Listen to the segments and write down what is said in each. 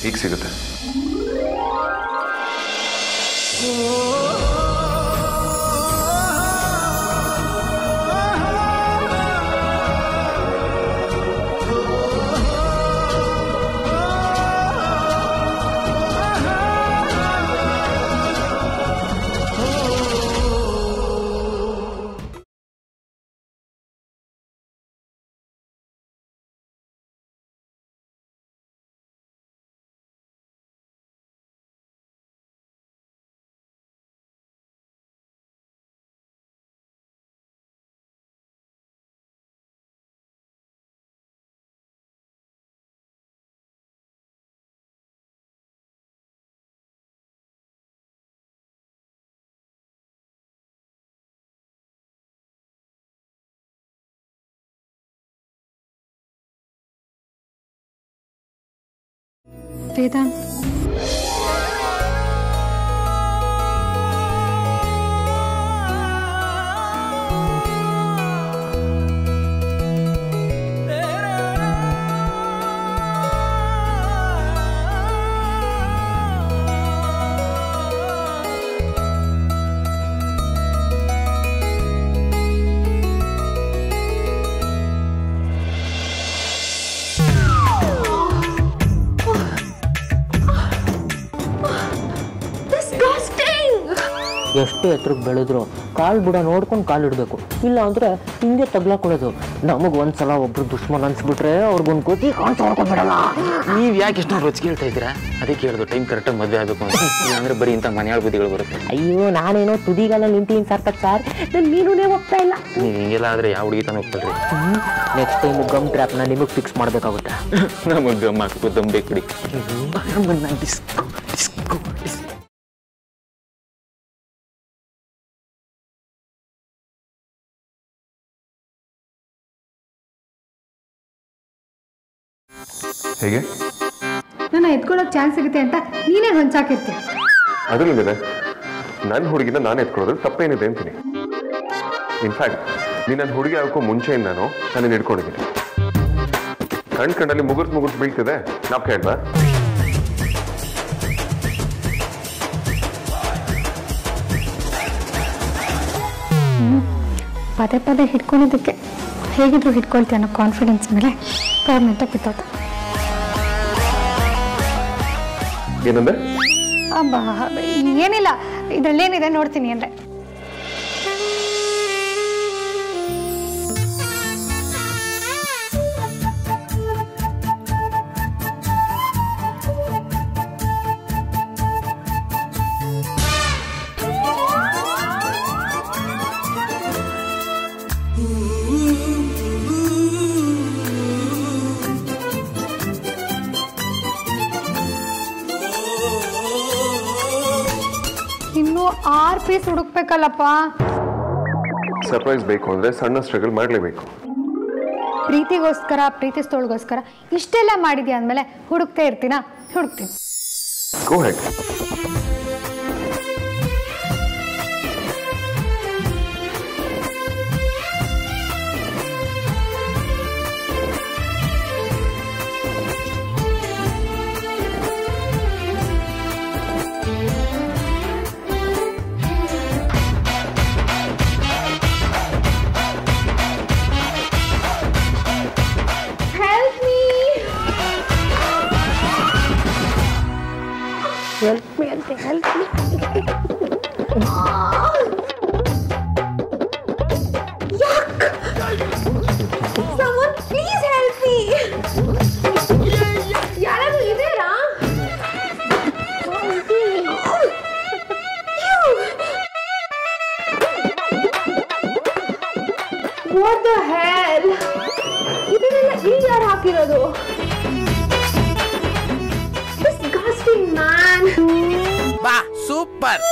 ಈಗ ಸಿಗುತ್ತೆ ವೇದಾಂತ್ ಎಷ್ಟು ಎತ್ತರಕ್ಕೆ ಬೆಳೆದ್ರು ಕಾಲು ಬುಡ ನೋಡ್ಕೊಂಡು ಕಾಲು ಇಡಬೇಕು ಇಲ್ಲ ಅಂದರೆ ಹಿಂಗೆ ತಗ್ಲಾಕೊಳ್ಳೋದು ನಮಗೆ ಒಂದ್ಸಲ ಒಬ್ರು ದುಶ್ಮನ್ ಅನ್ಸ್ಬಿಟ್ರೆ ಅವ್ರಿಗೊಂದು ಕೋತಿ ಕಾಣಿಸ್ ಹೊಡ್ಕೊಂಡ್ಬಿಡಲ್ಲ ನೀವ್ ಯಾಕೆ ಇಷ್ಟೊಂದು ರೊಚ್ಚಿ ಕೇಳ್ತಾ ಇದ್ದೀರಾ ಅದಕ್ಕೆ ಹೇಳಿದ್ರು ಟೈಮ್ ಕರೆಕ್ಟಾಗಿ ಮದುವೆ ಆಗಬೇಕು ಅಂತ ಇಲ್ಲಾಂದ್ರೆ ಬರೀ ಇಂಥ ಮನೆಯಾಳ ಬುದ್ಧಿಗಳು ಬರುತ್ತೆ ಅಯ್ಯೋ ನಾನೇನೋ ತುದಿಗಾಲ ನಿಂತೀನಿ ಸಾರ್ಥಕ್ ಸರ್ ನನ್ನ ಮೀನುನೇ ಹೋಗ್ತಾ ಇಲ್ಲ ನೀವು ಹಿಂಗೆಲ್ಲ ಆದ್ರೆ ಯಾವ ಹುಡುಗಿ ತಾನು ಹೋಗ್ತಲ್ರಿ ನೆಕ್ಸ್ಟ್ ಟೈಮ್ ಗಮ್ ಟ್ರ್ಯಾಪ್ನ ನಿಮಗೆ ಫಿಕ್ಸ್ ಮಾಡಬೇಕಾಗುತ್ತೆ ನಮಗೆ ಗಮ್ ಹಾಕ್ಬೇಕು ದಮ್ ಬೇಕು ಬಿಡಿ ಹೇಗೆ ನನ್ನ ಎತ್ಕೊಳ್ಳೋಕೆ ಚಾನ್ಸ್ ಸಿಗುತ್ತೆ ಅಂತ ನೀನೇ ಹೊಂಚಾಕಿರ್ತೀಯ ಅದ್ರಲ್ಲಿದೆ ನನ್ನ ಹುಡುಗಿನ ನಾನು ಎತ್ಕೊಳ್ಳೋದು ತಪ್ಪೇನಿದೆ ಅಂತೀನಿ ಇನ್ಫ್ಯಾಕ್ಟ್ ನೀನು ನನ್ನ ಹುಡುಗಿ ಆಗೋಕ್ಕೂ ಮುಂಚೆಯಿಂದಾನು ನಾನು ಹಿಡ್ಕೊಂಡಿದ್ದೀನಿ ಕಣ್ ಕಣ್ಣಲ್ಲಿ ಮುಗುರ್ಸ್ ಮುಗುರ್ಸ್ ಬೀಳ್ತಿದೆ ನಾಪ್ ಕೇಳ್ಬಾ ಪದೇ ಪದೇ ಹಿಡ್ಕೊಂಡಿದ್ದಕ್ಕೆ ಹೇಗಿದ್ರು ಹಿಡ್ಕೊಳ್ತೀಯ ಅನ್ನೋ ಕಾನ್ಫಿಡೆನ್ಸ್ ಮೇಲೆ ಪರ್ಮನೆಂಟಾಗಿ ಬಿತ್ತೋತ ಏನಂದ್ರೆ ಏನಿಲ್ಲ ಇದರಲ್ಲೇನಿದೆ ನೋಡ್ತೀನಿ ಅಂದರೆ ಇನ್ನೂ ಆರು ಪೀಸ್ ಹುಡುಕ್ಬೇಕಲ್ಲಪ್ಪ ಸರ್ಪ್ರೈಸ್ ಬೇಕು ಅಂದ್ರೆ ಸಣ್ಣ ಸ್ಟ್ರಗಲ್ ಮಾಡಲೇಬೇಕು ಪ್ರೀತಿಗೋಸ್ಕರ ಪ್ರೀತಿಸ್ತೋಳ್ಗೋಸ್ಕರ ಇಷ್ಟೆಲ್ಲ ಮಾಡಿದ್ಯಾ ಅಂದಮೇಲೆ ಹುಡುಕ್ತಾ ಇರ್ತೀನಾ ಹುಡುಕ್ತೀನಿ go ahead help me help me ಅಂತ help me Someone please help me. ಯಾರಾದ್ರೂ ಇದ್ದೀರಾ What the hell? ಇದನ್ನೆಲ್ಲ ಇಲ್ಲಿ ಯಾರು ಹಾಕಿರೋದು Disgusting man. ಬಾ ಸೂಪರ್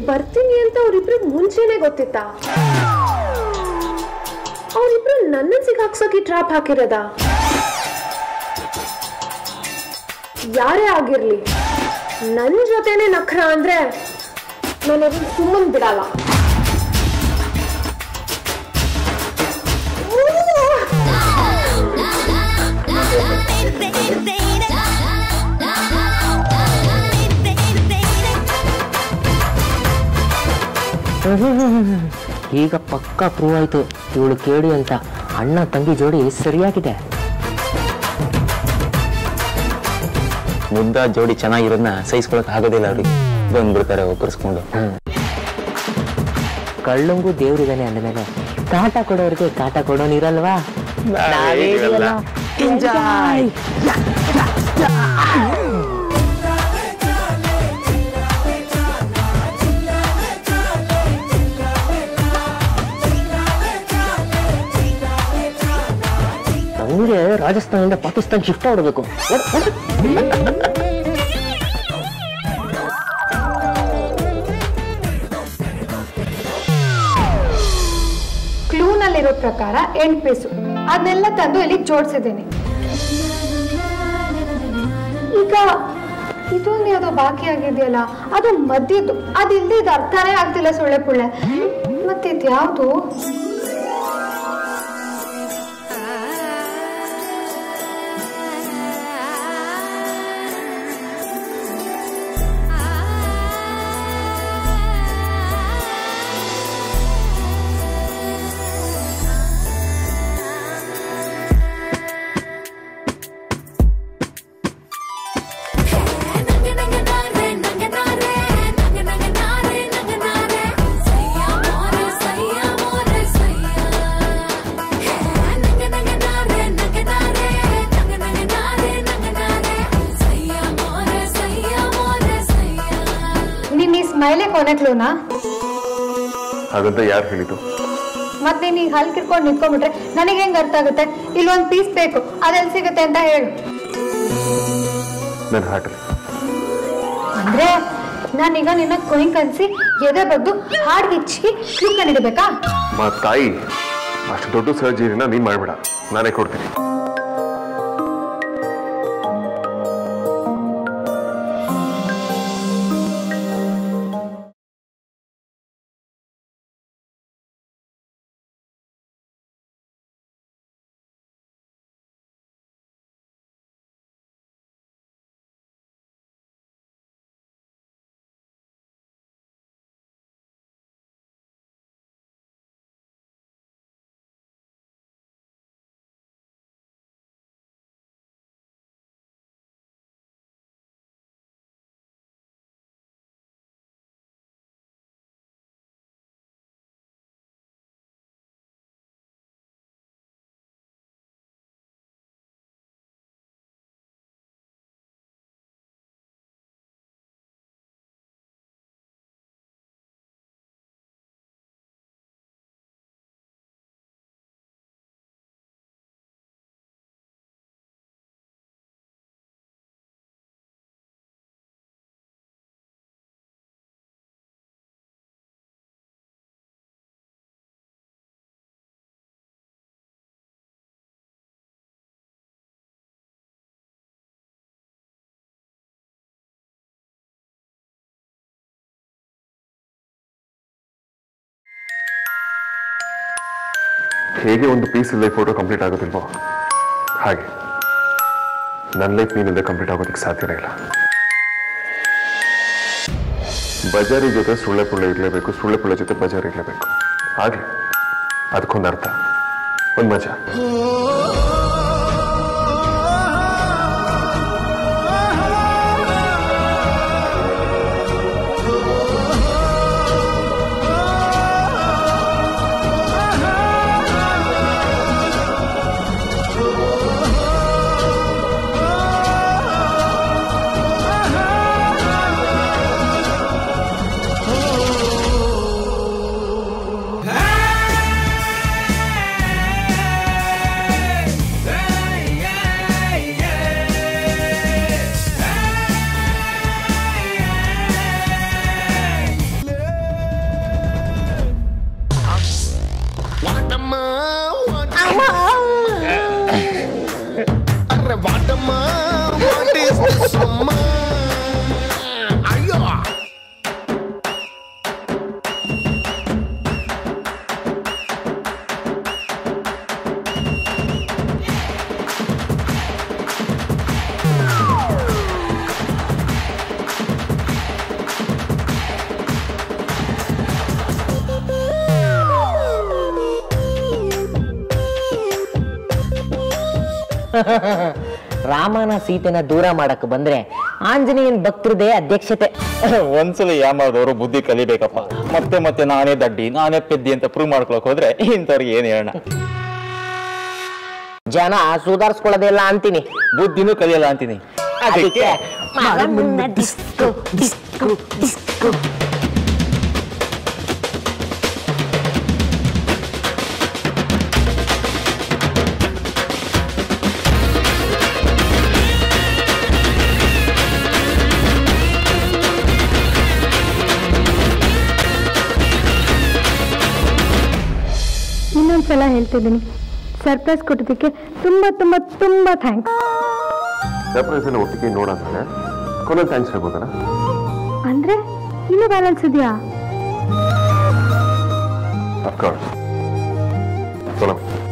ಬರ್ತೀನಿ ಅಂತ ಅವ್ರಿಬ್ರಿಗೆ ಮುಂಚೆನೆ ಗೊತ್ತಿತ್ತಾ ಅವ್ರಿಬ್ರು ನನ್ನ ಸಿಗಾಕ್ಸೋಕೆ ಟ್ರಾಪ್ ಹಾಕಿರೋದ ಯಾರೇ ಆಗಿರ್ಲಿ ನನ್ನ ಜೊತೆನೆ ನಖರ ಅಂದ್ರೆ ನಾನು ಅದನ್ನ ಸುಮ್ಮನೆ ಬಿಡಲ್ಲ ಈಗ ಪಕ್ಕ ಪ್ರೂವ್ ಆಯ್ತು ಇವಳು ಕೇಳಿ ಅಂತ ಅಣ್ಣ ತಂಗಿ ಜೋಡಿ ಸರಿಯಾಗಿದೆ ಮುದ್ದ ಜೋಡಿ ಚೆನ್ನಾಗಿರೋದನ್ನ ಸಹಿಸ್ಕೊಳಕ್ ಆಗೋದಿಲ್ಲ ಅವ್ರಿಗೆ ಬಂದ್ಬಿಡ್ತಾರೆ ಒಕ್ಕರ್ಸ್ಕೊಂಡು ಕಳ್ಳಂಗೂ ದೇವ್ರಿದಾನೆ ಅಂದಮೇಲೆ ಕಾಟ ಕೊಡೋರಿಗೆ ಕಾಟ ಕೊಡೋನಿರಲ್ವಾ ನಾವೇ ಇದೆಯಲ್ಲ. Enjoy. ನಮ್ಗೆ ರಾಜಸ್ಥಾನದಿಂದ ಪಾಕಿಸ್ತಾನ ಶಿಫ್ಟ್ ಮಾಡಬೇಕು ಕ್ಲೂನಲ್ಲಿರೋ ಪ್ರಕಾರ ಎಂಟು ಪೀಸು ಅದನ್ನೆಲ್ಲ ತಂದು ಇಲ್ಲಿ ಜೋಡಿಸಿದ್ದೀನಿ ಈಗ ಇದೊಂದು ಯಾವುದೋ ಬಾಕಿ ಆಗಿದೆಯಲ್ಲ ಅದು ಮದ್ಯದ್ದು ಅದಿಲ್ಲದೆ ಇದು ಅರ್ಥನೇ ಆಗ್ತಿಲ್ಲ ಸೊಳ್ಳೆ ಪುಳ್ಳೆ ಮತ್ತೆ ಇದು ಯಾವುದು ನೀನ್ ಈ ಸ್ಮೈಲೇ ಕೊನೆ ಕ್ಲೂನಾ ಹಾಗಂತ ಯಾರು ಹೇಳಿದ್ದು ಮತ್ತೆ ನೀನ್ ಈಗ ಹಲ್ ಕಿರ್ಕೊಂಡು ನಿಂತ್ಕೊಂಡ್ಬಿಟ್ರೆ ನನಗೆ ಹೆಂಗ್ ಅರ್ಥ ಆಗುತ್ತೆ ಇಲ್ಲೊಂದ್ ಪೀಸ್ ಬೇಕು ಅದೆಲ್ಲಿ ಸಿಗುತ್ತೆ ಅಂತ ಹೇಳು ನನ್ನ ಹಾಟಲ್ಲಿ ಅಂದ್ರೆ ನಾನೀಗ ನಿನ್ನ ಕೊಯ್ನ್ ಕನ್ಸಿ ಎದೆ ಬಗ್ದು ಹಾಡ್ ಹಿಚ್ಚಿ ಕ್ಲೂ ಕಂಡಿಡ್ಬೇಕಾ ಮಾ ತಾಯಿ ಅಷ್ಟು ದೊಡ್ಡ ಸರ್ಜರಿನ ನೀನ್ ಮಾಡ್ಬೇಡ ನಾನೇ ಕೊಡ್ತೀನಿ ಹೇಗೆ ಒಂದು ಪೀಸ್ ಇಲ್ಲದೆ ಫೋಟೋ ಕಂಪ್ಲೀಟ್ ಆಗೋದಿಲ್ವೋ ಹಾಗೆ ನನ್ನ ಲೈಫ್ ನೀನಿಂದ ಕಂಪ್ಲೀಟ್ ಆಗೋದಕ್ಕೆ ಸಾಧ್ಯನೇ ಇಲ್ಲ ಬಜಾರಿ ಜೊತೆ ಸುಳ್ಳೆ ಪುಳ್ಳೆ ಇರಲೇಬೇಕು ಸುಳ್ಳೆ ಪುಳ್ಳೆ ಜೊತೆ ಬಜಾರ್ ಇರಲೇಬೇಕು ಆಗ್ಲಿ ಅದಕ್ಕೊಂದು ಅರ್ಥ ಒಂದು ಮಜಾ ಆ Rama, what is this Rama? ಅಯ್ಯೋ ರಾಮನ ಸೀತೆನ ದೂರ ಮಾಡಕ್ ಬಂದ್ರೆ ಆಂಜನೇಯನ್ ಭಕ್ತರದೇ ಅಧ್ಯಕ್ಷತೆ ಒಂದ್ಸಲ ಯಾಮಾದವರು ಬುದ್ಧಿ ಕಲಿಬೇಕಪ್ಪ ಮತ್ತೆ ಮತ್ತೆ ನಾನೇ ದಡ್ಡಿ ನಾನೇ ಪೆದ್ದಿ ಅಂತ ಪ್ರೂವ್ ಮಾಡ್ಕೊಳಕ್ ಹೋದ್ರೆ ಇಂಥವ್ರಿಗೆ ಏನ್ ಹೇಳೋಣ ಜನ ಸುಧಾರಿಸ್ಕೊಳ್ಳೋದೇ ಇಲ್ಲ ಅಂತೀನಿ ಬುದ್ಧಿನೂ ಕಲಿಯಲ್ಲ ಅಂತೀನಿ ಅದಕ್ಕೆ ಮರ ಮುನ್ನ ಡಿಸ್ಕೋ ಡಿಸ್ಕೋ ಡಿಸ್ಕೋ ಇನ್ನೊಂದ್ಸಲ ಹೇಳ್ತಿದ್ದೀನಿ ಸರ್ಪ್ರೈಸ್ ಕೊಟ್ಟಿದ್ದಕ್ಕೆ ತುಂಬ ತುಂಬ ತುಂಬ ಥ್ಯಾಂಕ್ಸ್ ಸರ್ಪ್ರೈಸ್ ಎಲ್ಲ ಒಟ್ಟಿಗೆ ನೋಡಂತಾನೆ ಕೊನೆ ಥ್ಯಾಂಕ್ಸ್ ಹೇಳ್ಬೋದಲ್ಲ ಅಂದರೆ ಇನ್ನೂ ಬ್ಯಾಲೆನ್ಸ್ ಇದೆಯಾ ಅಫ್ಕೋರ್ಸ್